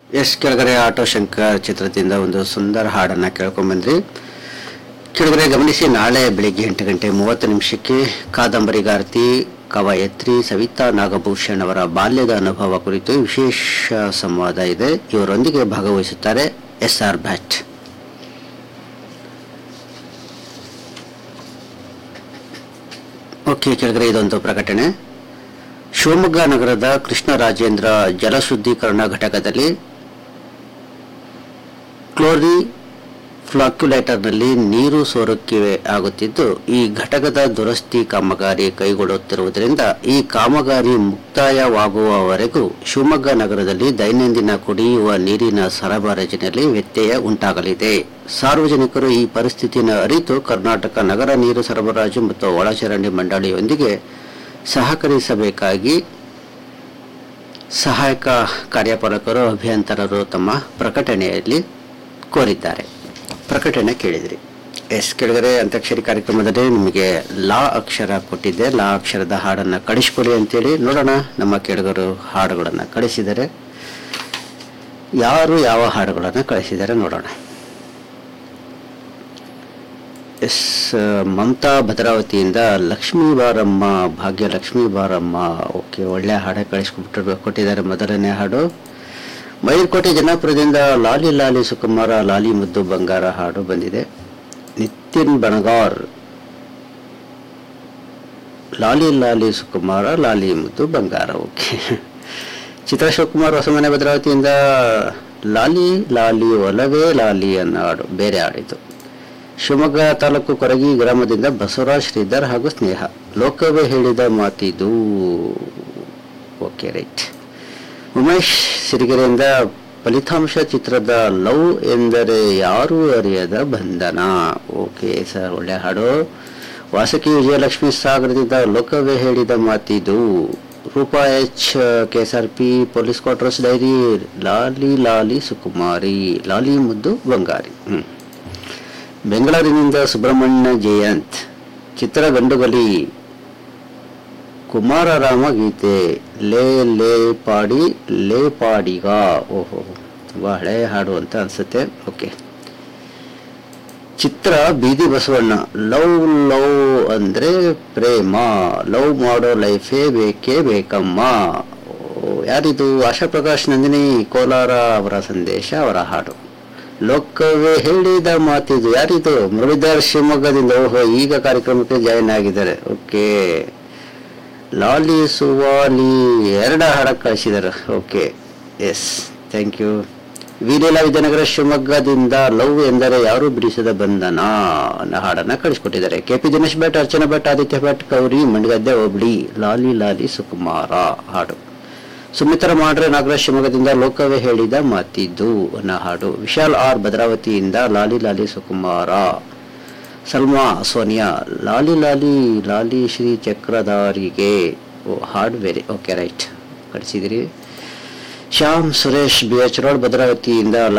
S ಕೆಳಗಡೆ auto Shankar ಚಿತ್ರದಿಂದ ಒಂದು ಸುಂದರ ಹಾಡನ್ನ ಕೇಳ್ಕೊಂಬಂದ್ರಿ ಕೆಳಗಡೆ ಗಮನಿಸಿ ನಾಳೆ ಬೆಳಿಗ್ಗೆ ಎಂಟು ಗಂಟೆ ಮೂವತ್ತು ನಿಮಿಷಕ್ಕೆ ಕಾದಂಬರಿಗಾರ್ತಿ ಕವಯತ್ರಿ ಸವಿತಾ ನಾಗಭೂಷಣ್ ಅವರ ಬಾಲ್ಯದ ಅನುಭವ ಕುರಿತು ವಿಶೇಷ ಸಂವಾದ ಇದೆ ಇವರೊಂದಿಗೆ ಭಾಗವಹಿಸುತ್ತಾರೆ ಎಸ್ ಆರ್ ಭಟ್ ಓಕೆ ಕೆಳಗಡೆ ಇದೊಂದು ಪ್ರಕಟಣೆ ಶಿವಮೊಗ್ಗ ನಗರದ ಕೃಷ್ಣರಾಜೇಂದ್ರ ಜಲಶುದ್ಧೀಕರಣ ಘಟಕದಲ್ಲಿ ಕ್ಲೋರಿ ಫ್ಲಾಕ್ಯುಲೇಟರ್ನಲ್ಲಿ ನೀರು ಸೋರುಕೆ ಆಗುತ್ತಿದ್ದು ಈ ಘಟಕದ ದುರಸ್ತಿ ಕಾಮಗಾರಿ ಕೈಗೊಳ್ಳುತ್ತಿರುವುದರಿಂದ ಈ ಕಾಮಗಾರಿ ಮುಕ್ತಾಯವಾಗುವವರೆಗೂ ಶಿವಮೊಗ್ಗ ನಗರದಲ್ಲಿ ದೈನಂದಿನ ಕುಡಿಯುವ ನೀರಿನ ಸರಬರಾಜಿನಲ್ಲಿ ವ್ಯತ್ಯಯ ಉಂಟಾಗಲಿದೆ ಸಾರ್ವಜನಿಕರು ಈ ಪರಿಸ್ಥಿತಿಯನ್ನು ಅರಿತು ಕರ್ನಾಟಕ ನಗರ ನೀರು ಸರಬರಾಜು ಮತ್ತು ಒಳಚರಂಡಿ ಮಂಡಳಿಯೊಂದಿಗೆ ಸಹಕರಿಸಬೇಕಾಗಿ ಸಹಾಯಕ ಕಾರ್ಯಪಾಲಕರು ಅಭಿಯಂತರರು ತಮ್ಮ ಪ್ರಕಟಣೆಯಲ್ಲಿ ಕೋರಿದ್ದಾರೆ ಪ್ರಕಟಣೆ ಕೇಳಿದ್ರಿ ಎಸ್ ಕೆಳಗಡೆ ಅಂತ್ಯಾಕ್ಷರಿ ಕಾರ್ಯಕ್ರಮದಲ್ಲಿ ನಿಮಗೆ ಲಾ ಅಕ್ಷರ ಕೊಟ್ಟಿದ್ದೆ ಲಾ ಅಕ್ಷರದ ಹಾಡನ್ನು ಕಳಿಸ್ಕೊಡಿ ಅಂತೇಳಿ ನೋಡೋಣ ನಮ್ಮ ಕೆಳಗರು ಹಾಡುಗಳನ್ನು ಕಳಿಸಿದರೆ ಯಾರು ಯಾವ ಹಾಡುಗಳನ್ನು ಕಳಿಸಿದ್ದಾರೆ ನೋಡೋಣ ಎಸ್ ಮಮತಾ ಭದ್ರಾವತಿಯಿಂದ ಲಕ್ಷ್ಮೀ ಬಾರಮ್ಮ ಭಾಗ್ಯಲಕ್ಷ್ಮೀ ಬಾರಮ್ಮ ಓಕೆ ಒಳ್ಳೆ ಹಾಡೆ ಕಳಿಸ್ಕೊಬಿಟ್ಟು ಕೊಟ್ಟಿದ್ದಾರೆ ಮೊದಲನೇ ಹಾಡು ಮೈರ್ಕೋಟೆ ಜನಾಪುರದಿಂದ ಲಾಲಿ ಲಾಲಿ ಸುಕುಮಾರ ಲಾಲಿ ಮುದ್ದು ಬಂಗಾರ ಹಾಡು ಬಂದಿದೆ ನಿತಿನ್ ಬಣಗಾರ್ ಲಾಲಿ ಲಾಲಿ ಸುಕುಮಾರ ಲಾಲಿ ಮುದ್ದು ಬಂಗಾರ ಓಕೆ ಚಿತ್ರ ಶಿವಕುಮಾರ್ ಹೊಸಮನೆ ಭದ್ರಾವತಿಯಿಂದ ಲಾಲಿ ಲಾಲಿ ಒಲವೇ ಲಾಲಿ ಅನ್ನೋ ಹಾಡು ಬೇರೆ ಹಾಡಿತು ಶಿವಮೊಗ್ಗ ತಾಲೂಕು ಕೊರಗಿ ಗ್ರಾಮದಿಂದ ಬಸವರಾಜ್ ಶ್ರೀಧರ್ ಹಾಗೂ ಸ್ನೇಹ ಲೋಕವೇ ಹೇಳಿದ ಮಾತಿದು ಓಕೆ ರೈಟ್ ಉಮೇಶ್ ಸಿರಿಗೆರೆಯಿಂದ ಫಲಿತಾಂಶ ಚಿತ್ರದ ಲವ್ ಎಂದರೆ ಯಾರೂ ಅರಿಯದ ಬಂಧನ ಓಕೆ ಸರ್ ಒಳ್ಳೆ ಹಾಡು ವಾಸಕಿ ವಿಜಯಲಕ್ಷ್ಮಿ ಸಾಗರದಿಂದ ಲೋಕವೇ ಹೇಳಿದ ಮಾತಿದು Roopa H K S R P police quarters dairy ಲಾಲಿ ಲಾಲಿ ಸುಕುಮಾರಿ ಲಾಲಿ ಮುದ್ದು ಬಂಗಾರಿ ಹ್ಮ್ ಬೆಂಗಳೂರಿನಿಂದ ಸುಬ್ರಹ್ಮಣ್ಯ ಜಯಂತ್ ಚಿತ್ರ ಗಂಡುಗಲಿ ಕುಮಾರರಾಮ ಗೀತೆ ಲೇ ಲೇ ಪಾಡಿ ಲೇ ಪಾಡಿಗ ಓಹೋ ತುಂಬಾ ಹಳೆ ಹಾಡು ಅಂತ ಅನ್ಸುತ್ತೆ ಓಕೆ ಚಿತ್ರ ಬೀದಿ ಬಸವಣ್ಣ ಲವ್ ಲವ್ ಅಂದ್ರೆ ಪ್ರೇಮ ಲವ್ ಮಾಡೋ ಲೈಫೇ ಬೇಕೇ ಬೇಕಮ್ಮ ಓ, ಯಾರಿದು ಆಶಾ ಪ್ರಕಾಶ್ ನಂದಿನಿ ಕೋಲಾರ ಅವರ ಸಂದೇಶ ಅವರ ಹಾಡು ಲೋಕವೇ ಹೇಳಿದ ಮಾತಿದು ಯಾರಿದು ಮುರಳೀಧರ್ ಶಿವಮೊಗ್ಗದಿಂದ ಓಹೋ ಈಗ ಕಾರ್ಯಕ್ರಮಕ್ಕೆ ಜಾಯಿನ್ ಆಗಿದ್ದಾರೆ ಓಕೆ ಲಾಲಿ ಸುವಾಲಿ ಎರಡ ಹಾಡ ಕಳಿಸಿದ್ದಾರೆ ಓಕೆ ಎಸ್ ಥ್ಯಾಂಕ್ ಯು ವೀರೇಲ ವಿದ್ಯಾನಗರ ಶಿವಮೊಗ್ಗದಿಂದ ಲವ್ ಎಂದರೆ ಯಾರು ಬಿಡಿಸದ ಬಂಧನ ಅನ್ನೋ ಹಾಡನ್ನ ಕಳಿಸ್ಕೊಟ್ಟಿದ್ದಾರೆ ಕೆ ಪಿ ದಿನೇಶ್ ಭಟ್ ಅರ್ಚನಾ ಭಟ್ ಆದಿತ್ಯ ಭಟ್ ಕೌರಿ ಮಂಡಗದ್ದೆ ಹೋಬಳಿ ಲಾಲಿ ಲಾಲಿ ಸುಕುಮಾರ ಹಾಡು ಸುಮಿತ್ರ ಮಾಡ್ರೆ ನಾಗರಾಜ್ ಶಿವಮೊಗ್ಗದಿಂದ ಲೋಕವೇ ಹೇಳಿದ ಮಾತಿದ್ದು ಅನ್ನೋ ಹಾಡು ವಿಶಾಲ್ ಆರ್ ಭದ್ರಾವತಿಯಿಂದ ಲಾಲಿ ಲಾಲಿ ಸುಕುಮಾರ ಸಲ್ಮಾ ಸೋನಿಯಾ ಲಾಲಿ ಲಾಲಿ ಲಾಲಿ ಶ್ರೀ ಚಕ್ರಧಾರಿಗೆ ಓ ಹಾಡು ಬೇರೆ ಓಕೆ ರೈಟ್ ಕಳಿಸಿದಿರಿ Shyam Suresh B H road ಭದ್ರಾವತಿಯಿಂದ